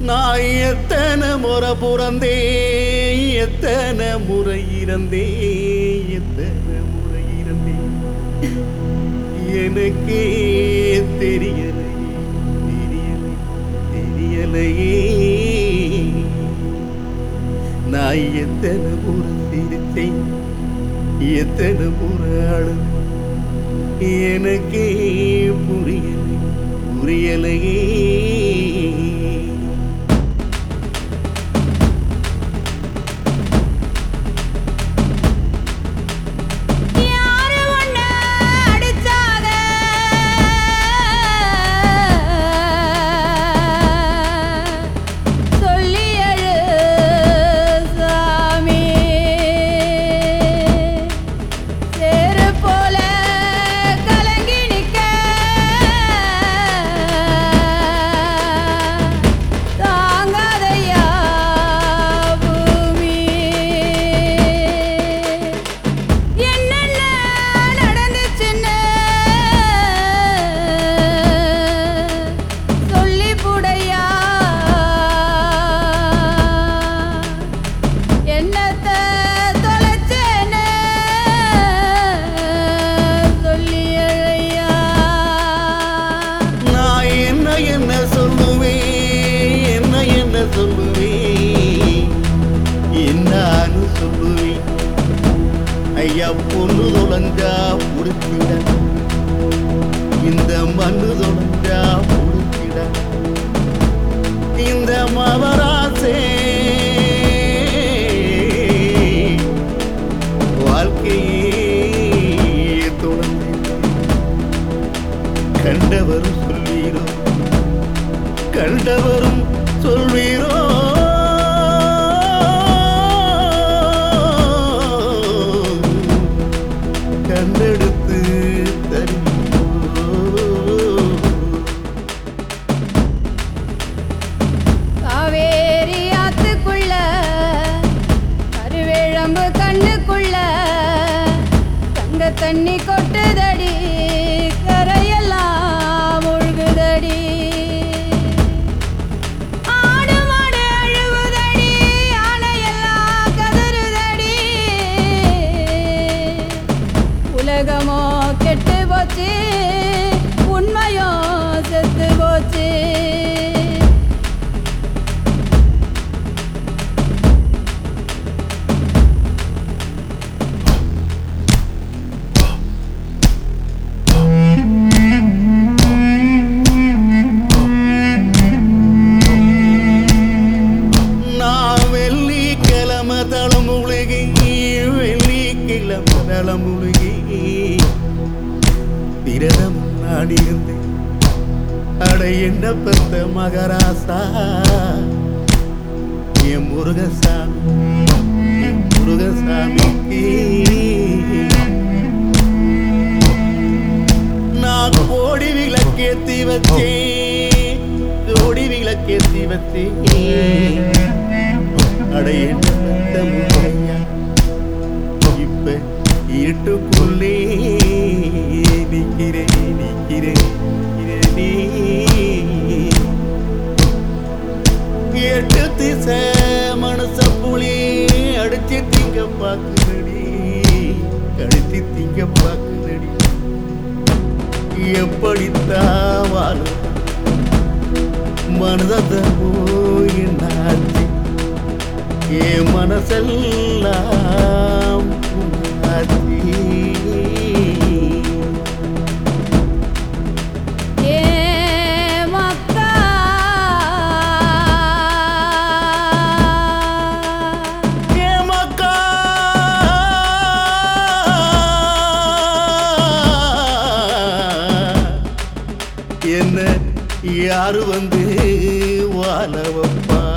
நான் எத்தனை முறை பிறந்தே எத்தனை முறை இறந்தே எத்தனை முறை இறந்தே எனக்கே தெரியலை தெரியலை தெரியலையே நான் எத்தனை முறை சிரித்தேன் எத்தனை முறை அழுது எனக்கே புரியலை புரியலையே யாரு உன்னை அடிச்சாக சொல்லி எழு சாமி சேரு போல கலங்கி நிக்க தாங்காதையா பூமி என்னென்ன நடந்துச்சுன்னு சொல்லி புடையா என்னத்த தொலைச்சேன்னு சொல்லி அழையா நான் என்ன என்ன சொல்லுவேன் என்ன என்ன சொல்லுவேன் என்னான்னு சொல்லுவேன் ஐயா பொண்ணு தொலைஞ்சா புடிச்சிட இந்த மண்ணு தொலைஞ்சா புடிச்சிட இந்த மவராசே வாழ்க்கையே தொலைஞ்சு கண்டவரும் சொல்வீரோ கண்டவரும் சொல்வீரோ கண்டெடுத்து தருவீரோ காவேரி ஆத்துக்குள்ள கருவேழம்பு கண்ணுக்குள்ள தங்க தண்ணி கொட்டுதடி கரையெல்லாம் முழுகுதடி ஆடு மாடு அழுவுதடி யானையெல்லாம் கதறுதடி உலகமோ கெட்டு போச்சு உண்மையோ செத்து போச்சு நான் வெள்ளிக்கிழமை தலைமுழுகி வெள்ளிக்கிழமை தலைமுழுகி விரதம் நான் இருந்தேன் அட என்ன பெத்த மகராசா என் முருகசாமி என் முருகசாமிக்கு நான் கோடி விளக்கேத்தி வச்சேன் கோடி விளக்கேத்தி வச்சேன் அடைய முறையா இப்ப இருட்டுக்குள்ளே நிக்கிறேன் நிக்கிறேன் நிக்கிறேனே. எட்டு திசை மனச புலி அடிச்சு திங்க பாக்குதடி கடிச்சு திங்க பாக்குதடி எப்படித்தான் வாழும் மனதமோ என்னாச்சு என் மனசெல்லாம் புண்ணாச்சு. ஏ மக்கா என் மக்கா என்ன யாரு வந்து வாழ வைப்பா